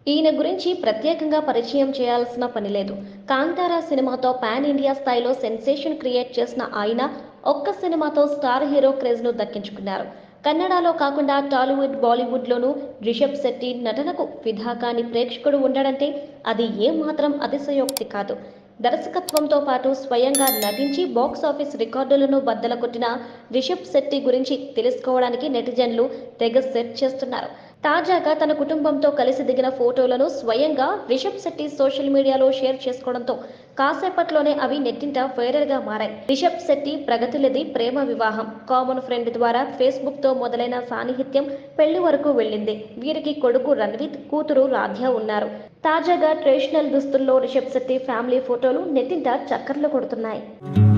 ఈయన గురించి ప్రత్యేకంగా పరిచయం చేయాల్సిన పని లేదు కాంతారా సినిమాతో పాన్ ఇండియా స్థాయిలో సెన్సేషన్ క్రియేట్ చేసిన ఆయన ఒక్క సినిమాతో స్టార్ హీరో క్రేజ్ను దక్కించుకున్నారు కన్నడలో కాకుండా టాలీవుడ్ బాలీవుడ్లోనూ రిషబ్ శెట్టి నటనకు ఫిదా కాని ప్రేక్షకుడు ఉండడంటే అది ఏమాత్రం అతిశయోక్తి కాదు దర్శకత్వంతో పాటు స్వయంగా నటించి బాక్స్ ఆఫీస్ రికార్డులను బద్దల కొట్టిన రిషబ్ శెట్టి గురించి తెలుసుకోవడానికి నెటిజన్లు తెగ సెర్చ్ చేస్తున్నారు తాజాగా తన కుటుంబంతో కలిసి దిగిన ఫోటోలను స్వయంగా రిషబ్ శెట్టి సోషల్ మీడియాలో షేర్ చేసుకోవడంతో కాసేపట్లోనే అవి నెట్టింట వైరల్గా మారాయి రిషబ్ శెట్టి ప్రగతిలది ప్రేమ వివాహం కామన్ ఫ్రెండ్ ద్వారా ఫేస్బుక్ తో మొదలైన సాన్నిహిత్యం పెళ్లి వరకు వెళ్ళింది వీరికి కొడుకు రణ్వీత్ కూతురు రాధ్య ఉన్నారు తాజాగా ట్రెడిషనల్ దుస్తుల్లో రిషబ్ శెట్టి ఫ్యామిలీ ఫోటోలు నెట్టింట చక్కర్లు కొడుతున్నాయి